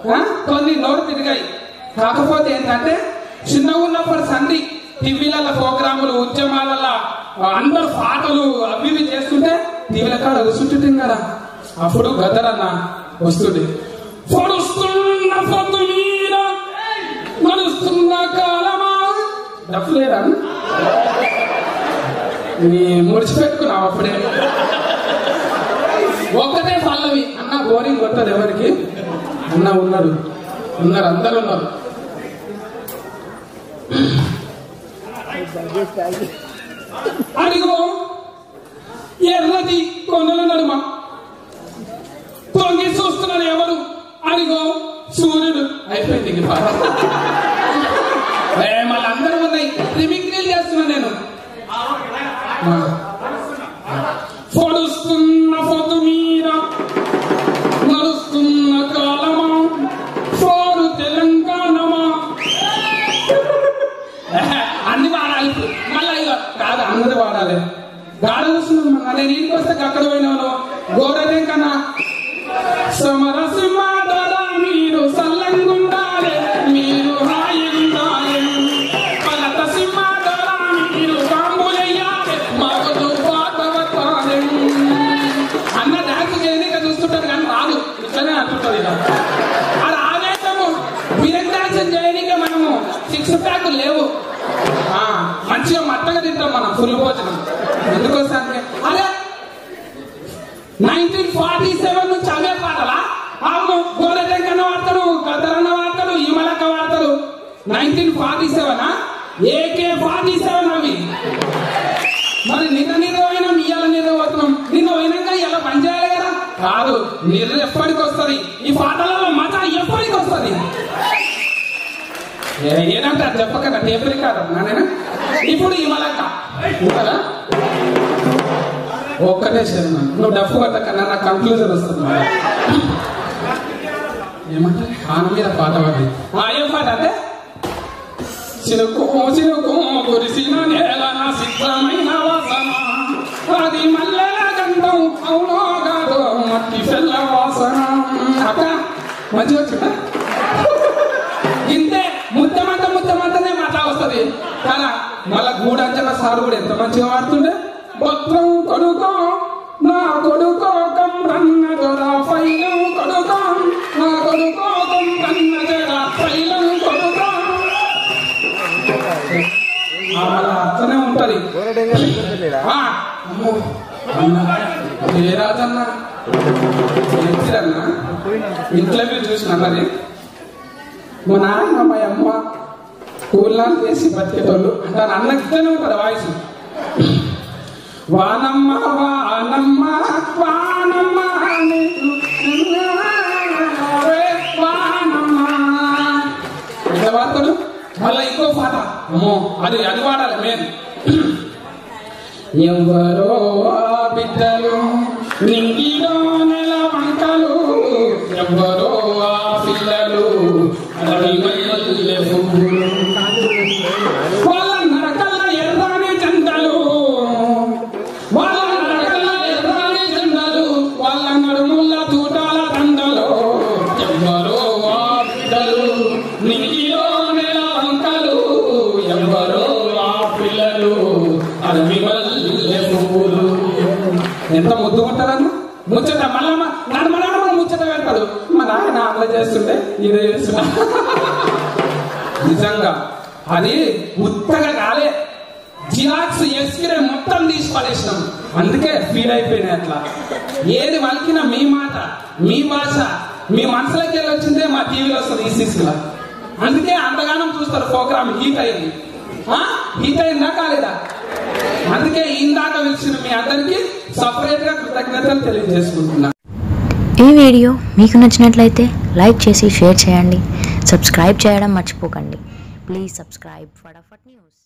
ఆ? కొన్ని నోరు తిరిగాయి కాకపోతే ఏంటంటే చిన్నగా ఉన్నప్పుడు సంధి టీవీలలో ప్రోగ్రాములు ఉద్యమాలలో ఆ, అందరు పాటలు అవి ఇవి చేస్తుంటే టీవీల కాడ కూర్చుంటుంటే కదా అప్పుడు గద్దరన్న వస్తుంది పొడుస్తున్న పొద్దు మీద నడుస్తున్న కాలమా డబ్బులేరా నీ ముడిచిపెట్టుకున్నావు అప్పుడే ఒక్కటే పల్లవి అన్న బోరింగ్ కొట్టదు ఎవరికి అన్న ఉన్నాడు ఉన్నారు అందరు ఉన్నారు అడిగో ఎర్రది కొండల నడుమ తొంగి చూస్తున్నాడు ఎవరు అడిగో సూర్యుడు అయిపోయింది ఇంక పాట. ఏ, మళ్ళీ అందరూ ఉన్నాయి రిమిక్రీలు చేస్తున్నా నేను ఆ. పొడుస్తున్న పొద్దు మీద నడుస్తున్న కాలమా ఫోరు తెలంగాణమా అన్ని వాడాలి ఇప్పుడు. మళ్ళా ఇక కాదు అందరూ వాడాలి గాడ కూర్చున్నాను మన నేను ఇంటికి వస్తే అక్కడ పోయినాను గోడనే కన్నా సమరసింహాదరా మీరు సల్లంగుండాలి మీరు హాయిగుండాలి పలత సింహాదరా మీరు బాంబులయ్యాలి మాకు పాటవతాలి అన్న డాన్స్ చేయనీక చూస్తుంటారు కానీ రాదు ఇట్లనే అంటుంటది ఇక అది ఆవేశము బిరెక్ డాన్స్ చేయనీక మనము సిక్స్ ప్యాక్ లేవు ఆ, మంచిగా మట్టగా తింటాం మనం ఫుల్ భోజనం ఎందుకోసానికి అదే నైన్టీన్ ఫార్టీ సెవెన్ నుంచి అవే పాటలా అవును గోరజంకన్న వాడతాడు గద్దరన్న వాడతాడు ఇమలక్క వాడతాడు nineteen forty seven AK forty seven అవి మరి నిన్న నిన్న పోయినాం ఇవాళ నిన్న పోతున్నాం నిన్న పోయినాక ఇలా పని చేయాలి కదా కాదు నిద్ర ఎప్పటికి వస్తుంది ఈ పాటలలో మత ఎప్పటికి వస్తుంది ఏనంటే చెప్పకన్నా టేపులు కాదు నానేనా ఇప్పుడు ఈ మలక్క కదా ఒక్కటే శర్మ నువ్వు డప్పు కొట్టకన్నా నా కంక్లూజన్ వస్తుంది ఏమంటే ఆన మీద పాట పడింది ఆ ఏం పాట అంటే చినుకు చినుకు కురిసిన నేల నా సిద్ధమైన వాసన అది మల్లెల గంధం అవునో కాదో మట్టి పిల్ల వాసన అక్క మంచిగా వచ్చిందా ఇంతే ముద్దమంత ముద్దమంతనే మాట వస్తుంది కదా మళ్ళా గూడంచల సారు కూడా ఎంత మంచిగా వాడుతుండే భద్రం కొడుకో నా కొడుకో కమ్రన్న దొరా పైలం కొడుకో నా కొడుకో కమ్రన్న జరా పైలం కొడుకో ఆ, మళ్ళా అట్లనే ఉంటది ఆ, అమ్మో, అన్న, ఏ రాజన్న ఎత్తిరన్న ఇంట్లో మీరు చూసిన మరి మా నాన్న మా అమ్మ కూలాలు చేసి బతికేటోళ్ళు అంటారు అన్న ఇట్లనే ఉంటుంది వాయిస్ వానమ్మ వానమ్మ వానమ్మ నీకు రే వానమ్మ ఎంత వాడతాడు మళ్ళీ ఇంకో పాట అమ్మో అది అది వాడాలి మేము ఎవరో ఆ బిడ్డలు నింగిలో నెల వంకలు ఎవరో ఆ పిల్లలు అడవి మల్లె పువ్వులు వాళ్ళ నరకల్ల ఎర్రని జెండలు వాళ్ళ నరకల్ల ఎర్రని జెండలు వాళ్ళ నడుముల తూటాల దండలు ఎవరో ఆ బిడ్డలు నింగిలో నెల వంకలు ఎవరో ఆ పిల్లలు అడవి మల్లె పువ్వులు ఎంత ముద్దు ఉంటారన్న ముచ్చట మళ్ళా నడమ నడమ ముచ్చట పెడతాడు మా నాయన అట్లా చేస్తుంటే ఇదే చేస్తున్నా నిజంగా అది ఉత్తగా కాలే జిరాక్స్ ఎస్కిరే మొత్తం తీసి పడేసినాం అందుకే ఫీల్ అయిపోయినాయి అట్లా ఏది వలికినా మీ మాట మీ భాష మీ మనసులోకి వెళ్ళి వచ్చిందే మా టీవీలో వస్తుంది ఈసీసీలో అందుకే అంతగానం చూస్తారు ప్రోగ్రామ్ హీట్ అయింది హీట్ అయిందా కాలేదా అందుకే ఇందాక పిలిచిన మీ అందరికీ సపరేట్ గా కృతజ్ఞతలు తెలియజేసుకుంటున్నా ఈ వీడియో మీకు నచ్చినట్లయితే లైక్ చేసి షేర్ చేయండి సబ్స్క్రైబ్ చేయడం మర్చిపోకండి ప్లీజ్ సబ్స్క్రైబ్ ఫటాఫట్ న్యూస్